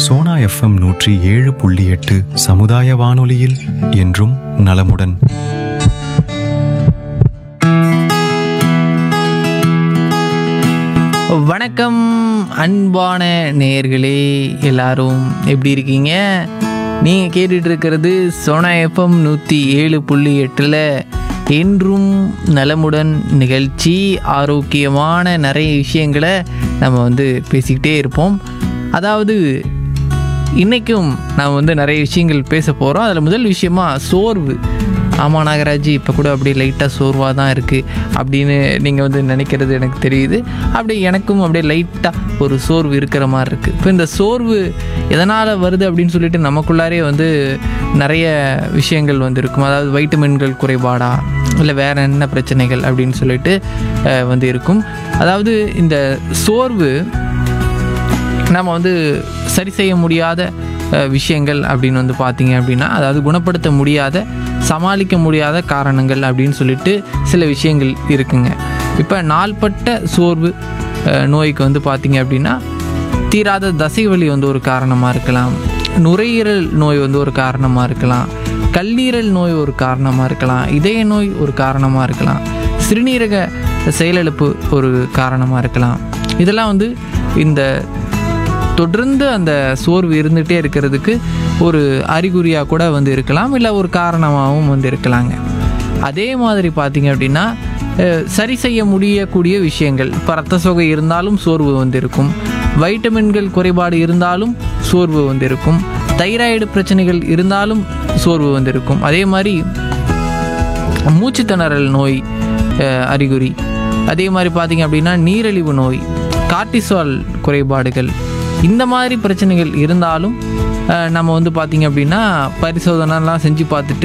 Sona FM நூற்றி ஏழு புள்ளி எட்டு சமுதாய வானொலியில் என்றும் நலமுடன் வணக்கம் அன்பான நேயர்களே எல்லாரும் எப்படி இருக்கீங்க நீங்கள் கேட்டுட்டு இருக்கிறது சோனா எஃப்எம் நூற்றி ஏழு புள்ளி எட்டில் என்றும் நலமுடன் நிகழ்ச்சி ஆரோக்கியமான நிறைய விஷயங்களை நம்ம வந்து பேசிக்கிட்டே இருப்போம் அதாவது இன்றைக்கும் நாம் வந்து நிறைய விஷயங்கள் பேச போகிறோம் அதில் முதல் விஷயமா சோர்வு ஆமாம் நாகராஜ் இப்போ கூட அப்படியே லைட்டாக சோர்வாக தான் இருக்குது அப்படின்னு நீங்கள் வந்து நினைக்கிறது எனக்கு தெரியுது அப்படியே எனக்கும் அப்படியே லைட்டாக ஒரு சோர்வு இருக்கிற மாதிரி இருக்குது இப்போ இந்த சோர்வு எதனால் வருது அப்படின்னு சொல்லிட்டு நமக்குள்ளாரே வந்து நிறைய விஷயங்கள் வந்து இருக்கும் அதாவது வைட்டமின்கள் குறைபாடா இல்லை வேறு என்ன பிரச்சனைகள் அப்படின்னு சொல்லிட்டு அஹ், வந்து இருக்கும் அதாவது இந்த சோர்வு நம்ம வந்து சரி செய்ய முடியாத அஹ், விஷயங்கள் அப்படின்னு வந்து பார்த்தீங்க அப்படின்னா அதாவது குணப்படுத்த முடியாத சமாளிக்க முடியாத காரணங்கள் அப்படின்னு சொல்லிட்டு சில விஷயங்கள் இருக்குங்க இப்போ நாள்பட்ட சோர்வு அஹ், நோய்க்கு வந்து பார்த்தீங்க அப்படின்னா தீராத தசைவலி வந்து ஒரு காரணமாக இருக்கலாம் நுரையீரல் நோய் வந்து ஒரு காரணமாக இருக்கலாம் கல்லீரல் நோய் ஒரு காரணமாக இருக்கலாம் இதய நோய் ஒரு காரணமாக இருக்கலாம் சிறுநீரக செயலிழப்பு ஒரு காரணமாக இருக்கலாம் இதெல்லாம் வந்து இந்த தொடர்ந்து அந்த சோர்வு இருந்துகிட்டே இருக்கிறதுக்கு ஒரு அறிகுறியாக கூட வந்து இருக்கலாம் இல்லை ஒரு காரணமாகவும் வந்து இருக்கலாங்க அதே மாதிரி பார்த்தீங்க அப்படின்னா அஹ், சரி செய்ய முடியக்கூடிய விஷயங்கள் இப்போ ரத்த சோகை இருந்தாலும் சோர்வு வந்து இருக்கும் வைட்டமின்கள் குறைபாடு இருந்தாலும் சோர்வு வந்து இருக்கும் தைராய்டு பிரச்சனைகள் இருந்தாலும் சோர்வு வந்து இருக்கும் அதே மாதிரி மூச்சுத்திணறல் நோய் அஹ், அறிகுறி அதே மாதிரி பார்த்தீங்க அப்படின்னா நீரிழிவு நோய் கார்டிசால் குறைபாடுகள் இந்த மாதிரி பிரச்சனைகள் இருந்தாலும் அஹ், நம்ம வந்து பார்த்தீங்க அப்படின்னா பரிசோதனைலாம் செஞ்சு பார்த்துட்டு